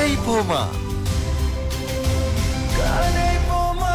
கதை போமா கதை போமா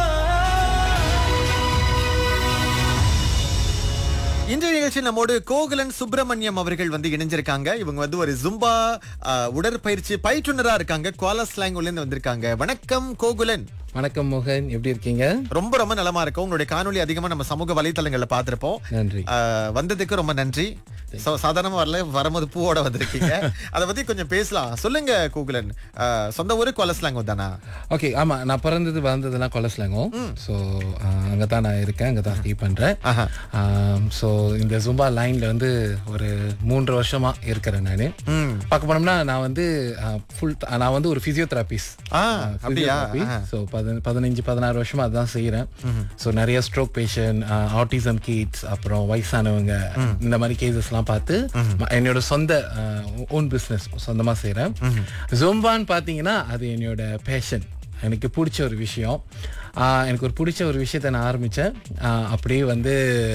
இன்றைய நிகழ்ச்சி நம்மோடு கோகுலன் சுப்பிரமணியம் அவர்கள் வந்து இணைஞ்சிருக்காங்க இவங்க வந்து ஒரு ஜும்பா அஹ், உடற்பயிற்சி பயிற்றுனரா இருக்காங்க குவாலஸ்லாங்குல இருந்து வந்திருக்காங்க வணக்கம் கோகுலன் வணக்கம் மோகன் எப்படி இருக்கீங்க ரொம்ப ரொம்ப நலமா இருக்கும் உங்களுடைய காணொளி அதிகமா நம்ம சமூக வலைத்தளங்கள்ல பார்த்திருப்போம் நன்றி அஹ், வந்ததுக்கு ரொம்ப நன்றி சோ சாதாரணமா வரல வரும்போது பூவோட வந்திருக்கீங்க அதை பத்தி கொஞ்சம் பேசலாம் சொல்லுங்க கோகுலன் அஹ், சொந்த ஊரு குவாலஸ்லாங் தானா ஓகே ஆமா நான் பிறந்தது வளர்ந்ததுலாம் கொலஸ்லாங்கும் ஸோ அங்கே தான் நான் இருக்கேன் அங்கே தான் ஸ்டே பண்ணுறேன் ஆஹா. ஸோ இந்த ஜும்பா லைனில் வந்து ஒரு மூன்று வருஷமா இருக்கிறேன் நான் ம். பார்க்க போனோம்னா நான் வந்து ஃபுல் நான் வந்து ஒரு ஃபிசியோதெரபிஸ்ட் ஆ அப்படியா ஸோ பதினஞ்சு பதினாறு வருஷமா அதான் செய்கிறேன் ஸோ நிறைய ஸ்ட்ரோக் பேஷண்ட் ஆட்டிசம் கிட்ஸ் அப்புறம் வயசானவங்க இந்த மாதிரி கேசஸ்லாம் பார்த்து ம- என்னோட சொந்த ஓன் பிஸ்னஸ் சொந்தமாக செய்கிறேன் ஜோம்பான்னு பார்த்தீங்கன்னா அது என்னோட பேஷன் எனக்கு பிடிச்ச ஒரு விஷயம் ஆஹ் எனக்கு ஒரு பிடிச்ச ஒரு விஷயத்த நான் ஆரம்பித்தேன் அப்படியே வந்து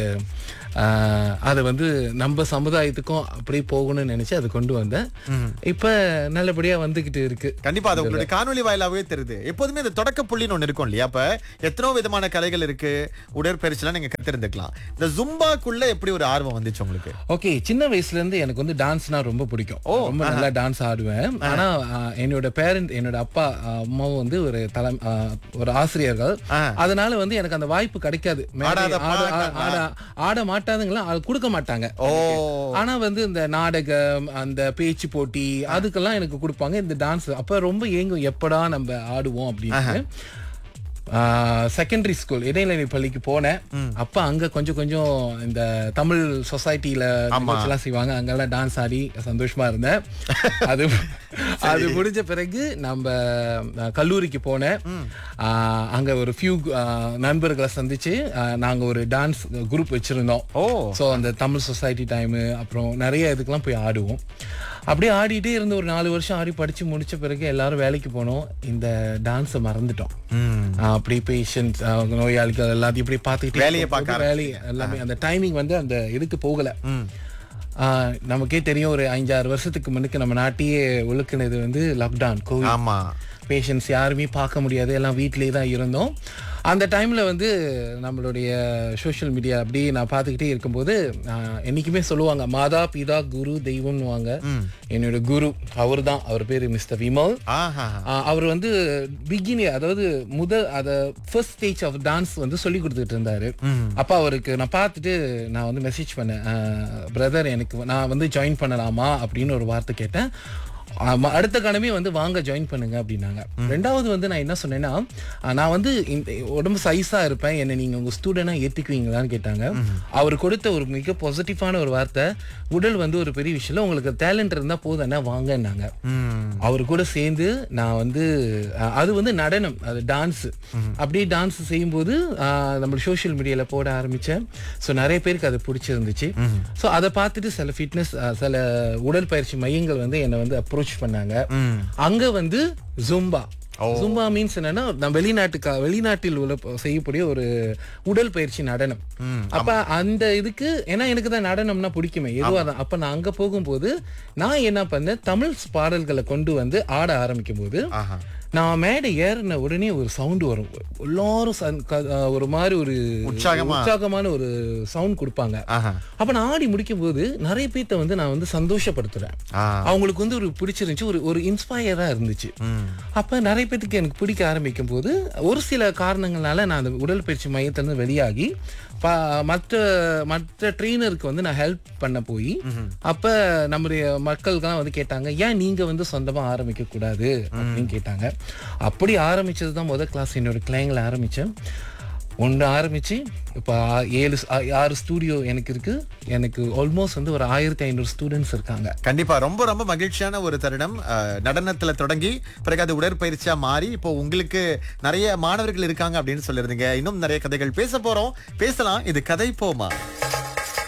ஆஹ் அது வந்து நம்ம சமுதாயத்துக்கும் அப்படியே போகணும்னு நினைச்சு அது கொண்டு வந்தேன் இப்போ நல்லபடியா வந்துகிட்டு இருக்கு கண்டிப்பா அது உங்களுடைய காணொலி வாயிலாவே தெரியுது எப்போதுமே இந்த தொடக்க புள்ளின்னு ஒண்ணு இருக்கும் இல்லையா அப்ப எத்தனோ விதமான கலைகள் இருக்கு உடற்பயிற்சிலாம் நீங்க கத்திருந்துக்கலாம் இந்த ஜும்பாக்குள்ள எப்படி ஒரு ஆர்வம் வந்துச்சு உங்களுக்கு ஓகே சின்ன வயசுல இருந்து எனக்கு வந்து டான்ஸ்னா ரொம்ப பிடிக்கும் ரொம்ப நல்லா டான்ஸ் ஆடுவேன் ஆனா ஆஹ், என்னோட பேரண்ட் என்னோட அப்பா ஆஹ், அம்மாவும் வந்து ஒரு தலை ஆஹ், ஒரு ஆசிரியர்கள் ஆ. அதனால வந்து எனக்கு அந்த வாய்ப்பு கிடைக்காது மேடை ஆடாத ஆட பழக்கம். ஆட ஆட மாட்டாதுங்களா அது கொடுக்க மாட்டாங்க ஓ ஆனா வந்து இந்த நாடகம் அந்த பேச்சு போட்டி அதுக்கெல்லாம் எனக்கு கொடுப்பாங்க இந்த டான்ஸ் அப்ப ரொம்ப ஏங்கும் எப்படா நம்ம ஆடுவோம் அப்படின்னு செகண்டரி ஸ்கூல் இடைநிலை பள்ளிக்கு போனேன் அப்ப அங்க கொஞ்சம் கொஞ்சம் இந்த தமிழ் சொசைட்டில எல்லாம் செய்வாங்க அங்கெல்லாம் டான்ஸ் ஆடி சந்தோஷமா இருந்தேன் அது அது முடிஞ்ச பிறகு நம்ம அஹ், கல்லூரிக்கு போனேன் ஆஹ், அங்க ஒரு ஃபியூ நண்பர்களை சந்திச்சு ஆஹ், நாங்க ஒரு டான்ஸ் குரூப் வச்சிருந்தோம் ஓ ஸோ அந்த தமிழ் சொசைட்டி டைமு அப்புறம் நிறைய இதுக்கெல்லாம் போய் ஆடுவோம் அப்படியே ஆடிட்டே இருந்து ஒரு நாலு வருஷம் ஆடி படிச்சு முடிச்ச பிறகு எல்லாரும் வேலைக்கு போனோம் இந்த டான்ஸை மறந்துட்டோம் ம். ஆஹ் அப்படி பேஷண்ட்ஸ் நோயாளிகள் எல்லாத்தையும் இப்படி பார்த்துக்கிட்டே வேலையை இருக்கும்போது பார்க்க வேலையை எல்லாமே அந்த டைமிங் வந்து அந்த இதுக்கு போகல ம். ஆஹ் நமக்கே தெரியும் ஒரு அஞ்சாறு வருஷத்துக்கு முன்னுக்கு நம்ம நாட்டையே ஒழுக்குனது வந்து லாக்டவுன் கோவிட் ஆமா பேஷண்ட்ஸ் யாருமே பார்க்க முடியாது எல்லாம் வீட்டிலேயே தான் இருந்தோம் அந்த டைம்ல வந்து நம்மளுடைய சோஷியல் மீடியா அப்படி நான் பார்த்துக்கிட்டே இருக்கும்போது ஆஹ், என்னைக்குமே சொல்லுவாங்க மாதா பிதா குரு தெய்வம்னுவாங்க என்னோட குரு அவர் தான் அவர் பேரு மிஸ்டர் விமல் ஆஹா ஆஹ், அவர் வந்து பிகினி அதாவது முதல் அத ஃபர்ஸ்ட் ஸ்டேஜ் ஆஃப் டான்ஸ் வந்து சொல்லி கொடுத்துட்டு இருந்தாரு அப்ப அவருக்கு நான் பார்த்துட்டு நான் வந்து மெசேஜ் பண்ணேன் பிரதர் எனக்கு நான் வந்து ஜாயின் பண்ணலாமா அப்படின்னு ஒரு வார்த்தை கேட்டேன் ஆமா, அடுத்த கணமே வந்து வாங்க ஜாயின் பண்ணுங்க அப்படின்னாங்க ரெண்டாவது வந்து நான் என்ன சொன்னேன்னா ஆஹ், நான் வந்து இந்த உடம்பு சைஸா இருப்பேன் என்ன நீங்க உங்க ஸ்டூடெண்டா ஏத்துக்குவீங்களான்னு கேட்டாங்க அவர் கொடுத்த ஒரு மிக பாசிட்டிவான ஒரு வார்த்தை உடல் வந்து ஒரு பெரிய விஷயம் இல்ல, உங்களுக்கு டேலண்ட் இருந்தா போதும் என்ன வாங்கன்னாங்க ம். அவர் கூட சேர்ந்து நான் வந்து அஹ், அது வந்து நடனம் அது டான்ஸ் அப்படியே டான்ஸ் செய்யும்போது அஹ், நம்ம சோஷியல் மீடியால போட ஆரம்பிச்சேன் ஸோ நிறைய பேருக்கு அது பிடிச்சிருந்துச்சு ஸோ அதை பார்த்துட்டு சில ஃபிட்னஸ் சில உடற்பயிற்சி மையங்கள் வந்து என்னை வந்து அப்ரோச் பண்ணாங்க ம். அங்க வந்து ஜும்பா ஜும்பா மீன்ஸ் என்னன்னா நான் வெளிநாட்டுக்கா வெளிநாட்டில் உள்ள செய்யக்கூடிய ஒரு உடற்பயிற்சி நடனம் அப்ப அந்த இதுக்கு ஏன்னா எனக்கு தான் நடனம்னா பிடிக்குமே எதுவா தான் அப்ப நான் அங்க போகும்போது நான் என்ன பண்ணேன் தமிழ் பாடல்களை கொண்டு வந்து ஆட ஆரம்பிக்கும் போது ஆஹா நான் மேடை ஏறின உடனே ஒரு சவுண்ட் வரும் எல்லாரும் சந்- க- அஹ் ஒரு மாதிரி ஒரு உற்சாகமா. உற்சாகமான ஒரு சவுண்ட் கொடுப்பாங்க ஆஹா அப்ப நான் ஆடி முடிக்கும் போது நிறைய பேர்த்த வந்து நான் வந்து சந்தோஷப்படுத்துறேன் ஆ அவங்களுக்கு வந்து ஒரு பிடிச்சிருந்துச்சு ஒரு ஒரு இன்ஸ்பயரா இருந்துச்சு ம். அப்ப நிறைய பேத்துக்கு எனக்கு பிடிக்க ஆரம்பிக்கும் போது ஒரு சில காரணங்களால நான் அந்த உடற்பயிற்சி மையத்திலிருந்து வெளியாகி ப- மற்ற மற்ற ட்ரெயினருக்கு வந்து நான் ஹெல்ப் பண்ண போய் அப்ப நம்முடைய மக்களுக்கெல்லாம் வந்து கேட்டாங்க ஏன் நீங்க வந்து சொந்தமா ஆரம்பிக்க கூடாது அப்படின்னு கேட்டாங்க அப்படி ஆரம்பிச்சது தான் முதல் கிளாஸ் என்னோட கிளைங்களை ஆரம்பிச்சேன் ஒன்று ஆரம்பிச்சு இப்போ ஆ- ஏழு ஸ்- ஆ- ஆறு ஸ்டூடியோ எனக்கு இருக்கு எனக்கு ஆல்மோஸ்ட் வந்து ஒரு ஆயிரத்தி ஐநூறு ஸ்டூடெண்ட்ஸ் இருக்காங்க கண்டிப்பா ரொம்ப ரொம்ப மகிழ்ச்சியான ஒரு தருணம் அஹ், நடனத்துல தொடங்கி பிறகு அது உடற்பயிற்சியா மாறி இப்போ உங்களுக்கு நிறைய மாணவர்கள் இருக்காங்க அப்படின்னு சொல்லியிருந்தீங்க இன்னும் நிறைய கதைகள் பேச போறோம் பேசலாம் இது கதை போமா